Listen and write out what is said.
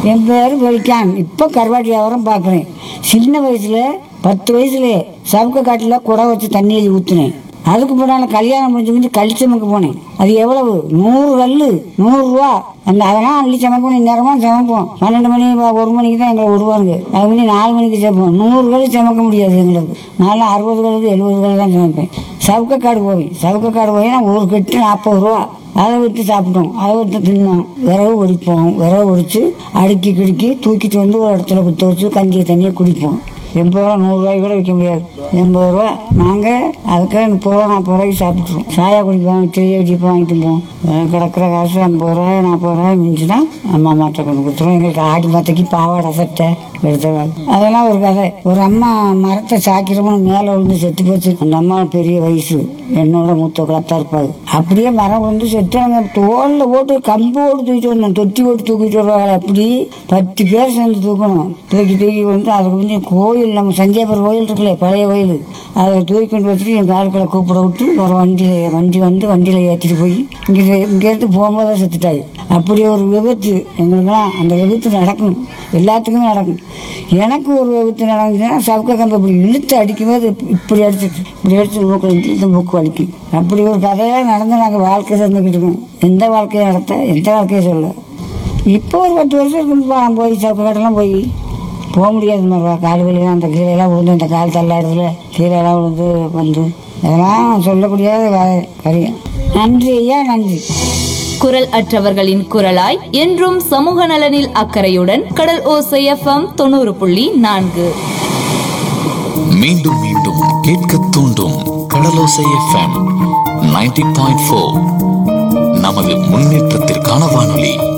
என் பேர் வெளிக்கான் இப்போ கருவாட்டு வியாபாரம் பார்க்குறேன் சின்ன வயசுல பத்து வயசுல சவுக்க காட்டில் குடம் வச்சு தண்ணி எழுதி ஊற்றுனேன் அதுக்கு பின்னால் கல்யாணம் முடிஞ்சு முடிஞ்சு கழிச்சமுக்கு போனேன் அது எவ்வளவு நூறு கல் நூறுரூவா அந்த அதெல்லாம் அள்ளி சமைக்கணும் இந்நேரமாக சமைப்போம் பன்னெண்டு மணி வ- ஒரு மணிக்கு தான் எங்களை விடுவாங்க அது மணி நாலு மணிக்கு சமைப்போம் நூறு கல் சமைக்க முடியாது எங்களுக்கு நான்லாம் அறுபது கல் எழுபது கல் தான் சமைப்பேன் சவுக்கக்காடு போய் சவுக்கக்காடு போய் நான் ஒரு கட்டு நாற்பது ரூபா அதை விட்டு சாப்பிட்டோம் அதை விட்டு தின்னோம் விரவு ஒடிப்போம் விரவு ஒடிச்சு அடுக்கி கிடுக்கி தூக்கிட்டு வந்து ஒரு இடத்துல குத்த வச்சு கஞ்சி தண்ணியை குடிப்போம் எண்பது ரூபா நூறுரூவாய்க்கு கூட விற்க முடியாது எண்பது ரூபா நாங்கள் அதுக்கு முப்பது ரூபா நாற்பது ரூபாய்க்கு சாப்பிட்ருவோம் சாயா குடிப்போம் டீ அடிப்போம் வாங்கிட்டு போவோம் அஹ் கிடக்கிற காசு ஐம்பது ரூபா நாற்பது ரூபாய் மிஞ்சுனா அம்மா மாட்டை கொண்டு கொடுத்துருவோம் எங்களுக்கு ஆடி மாத்தைக்கு பாவாடை சட்டை எடுத்துருவாங்க அதெல்லாம் ஒரு கதை ஒரு அம்மா மரத்தை சாக்கிறவங்க மேலே விழுந்து செத்து போச்சு அந்த அம்மா பெரிய வயசு என்னோட மூத்த குளத்தா இருப்பாரு அப்படியே மரம் விழுந்து செத்து அவங்க தோல்ல போட்டு கம்பு ஓட்டு தூக்கிட்டு வந்தோம் தொட்டி ஓட்டு தூக்கிட்டு வருவாங்க அப்படி பத்து பேர் சேர்ந்து தூக்கணும் தூக்கி தூக்கி வந்து அதுக்கு வந்து கோயில் நம்ம சஞ்சயபுரம் கோயில் இருக்குல்ல பழைய கோயில் அதை தூக்கி கொண்டு வச்சுட்டு என் ஆட்களை கூப்பிட விட்டு ஒரு வண்டியில் வண்டி வந்து வண்டியில் ஏற்றிட்டு போய் இங்கே இங்கேருந்து போகும்போது தான் செத்துட்டாரு அப்படி ஒரு விபத்து எங்களுக்கெல்லாம் அந்த விபத்து நடக்கும் எல்லாத்துக்குமே நடக்கும் எனக்கு ஒரு விபத்து நடந்துச்சுன்னா சவுக்க கம்பு இப்படி இழுத்து அடிக்கும்போது இப்படி அடிச்சிட்டு இப்படி அடிச்சு மூக்கு இழுத்து மூக்கு வலிக்கும் அப்படி ஒரு கதையாக நடந்து நாங்கள் வாழ்க்கை தந்துக்கிட்டு இருக்கோம் எந்த வாழ்க்கையை நடத்த எந்த வாழ்க்கையை சொல்ல இப்போ ஒரு பத்து வருஷம் இருக்குப்பா நான் போய் சவுக்க கட்டெல்லாம் போய் போக முடியாது மருவா கால் வலிலாம் அந்த கீழெல்லாம் விழுந்து அந்த கால் தள்ளாடுறதுல கீழெல்லாம் விழுந்து வந்து அதெல்லாம் சொல்லக்கூடிய காரியம் நன்றி ஐயா நன்றி குரல் அற்றவர்களின் குரலாய் என்றும் சமூக நலனில் அக்கறையுடன் கடல் ஓசை எஃப்எம் தொண்ணூறு புள்ளி நான்கு மீண்டும் மீண்டும் கேட்க தூண்டும் Kadalosai FM ninety point four நமது முன்னேற்றத்திற்கான வானொலி